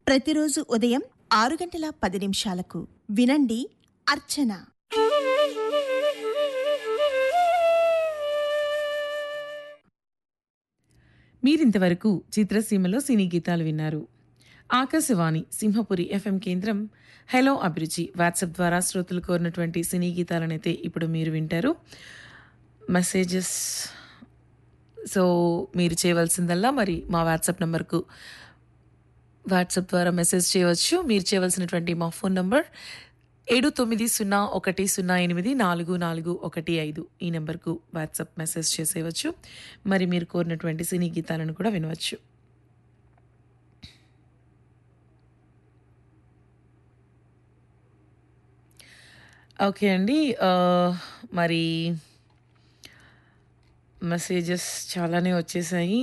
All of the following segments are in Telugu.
ప్రతిరోజు ఉదయం ఆరు గంటల పది నిమిషాలకు వినండి అర్చన మీరింతవరకు చిత్రసీమలో సినీ గీతాలు విన్నారు ఆకాశవాణి సింహపురి ఎఫ్ఎం కేంద్రం హలో అభిరుచి వాట్సాప్ ద్వారా శ్రోతలు కోరినటువంటి సినీ గీతాలనైతే ఇప్పుడు మీరు వింటారు మెసేజెస్ సో మీరు చేయవలసిందల్లా మరి మా వాట్సాప్ నంబర్కు వాట్సాప్ ద్వారా మెసేజ్ చేయవచ్చు మీరు చేయవలసినటువంటి మా ఫోన్ నంబర్ ఏడు తొమ్మిది సున్నా ఒకటి సున్నా ఎనిమిది నాలుగు నాలుగు ఒకటి ఐదు ఈ నెంబర్కు వాట్సాప్ మెసేజ్ చేసేయవచ్చు మరి మీరు కోరినటువంటి సినీ గీతాలను కూడా వినవచ్చు ఓకే అండి ఆ, మరి మెసేజెస్ చాలానే వచ్చేసాయి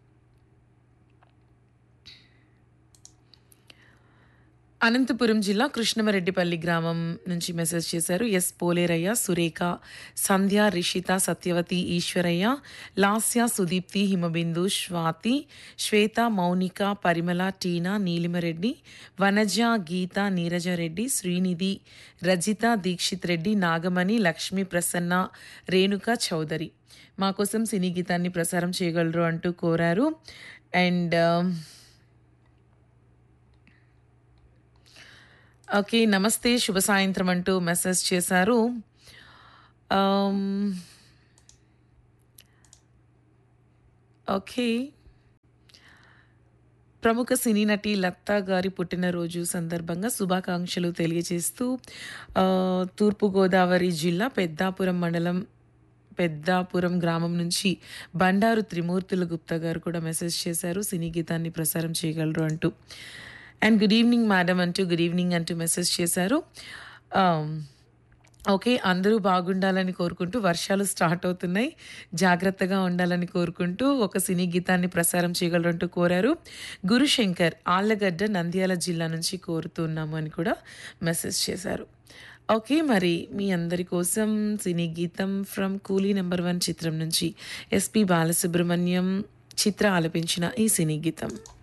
అనంతపురం జిల్లా కృష్ణమరెడ్డిపల్లి గ్రామం నుంచి మెసేజ్ చేశారు ఎస్ పోలేరయ్య సురేఖ సంధ్య రిషిత సత్యవతి ఈశ్వరయ్య లాస్య సుదీప్తి హిమబిందు స్వాతి శ్వేత మౌనిక పరిమళ టీనా నీలిమరెడ్డి వనజ గీత నీరజరెడ్డి శ్రీనిధి రజిత దీక్షిత్ రెడ్డి నాగమణి లక్ష్మీ ప్రసన్న రేణుక చౌదరి మా కోసం సినీ గీతాన్ని ప్రసారం చేయగలరు అంటూ కోరారు అండ్ ఓకే నమస్తే శుభ సాయంత్రం అంటూ మెసేజ్ చేశారు ఆమ్, ఓకే ప్రముఖ సినీ నటి లతా గారి పుట్టినరోజు సందర్భంగా శుభాకాంక్షలు తెలియజేస్తూ ఆ, తూర్పుగోదావరి జిల్లా పెద్దాపురం మండలం పెద్దాపురం గ్రామం నుంచి బండారు త్రిమూర్తుల గుప్తా గారు కూడా మెసేజ్ చేశారు సినీ గీతాన్ని ప్రసారం చేయగలరు అంటూ అండ్ గుడ్ ఈవినింగ్ మేడం అంటూ గుడ్ ఈవినింగ్ అంటూ మెసేజ్ చేశారు ఆమ్, ఓకే అందరూ బాగుండాలని కోరుకుంటూ వర్షాలు స్టార్ట్ అవుతున్నాయి జాగ్రత్తగా ఉండాలని కోరుకుంటూ ఒక సినీ గీతాన్ని ప్రసారం చేయగలరంటూ కోరారు గురుశంకర్ ఆళ్లగడ్డ నంద్యాల జిల్లా నుంచి కోరుతున్నాము అని కూడా మెసేజ్ చేశారు ఓకే మరి మీ అందరి కోసం సినీ గీతం ఫ్రమ్ కూలీ నెంబర్ వన్ చిత్రం నుంచి ఎస్పి బాలసుబ్రహ్మణ్యం చిత్ర ఆలపించిన ఈ సినీ గీతం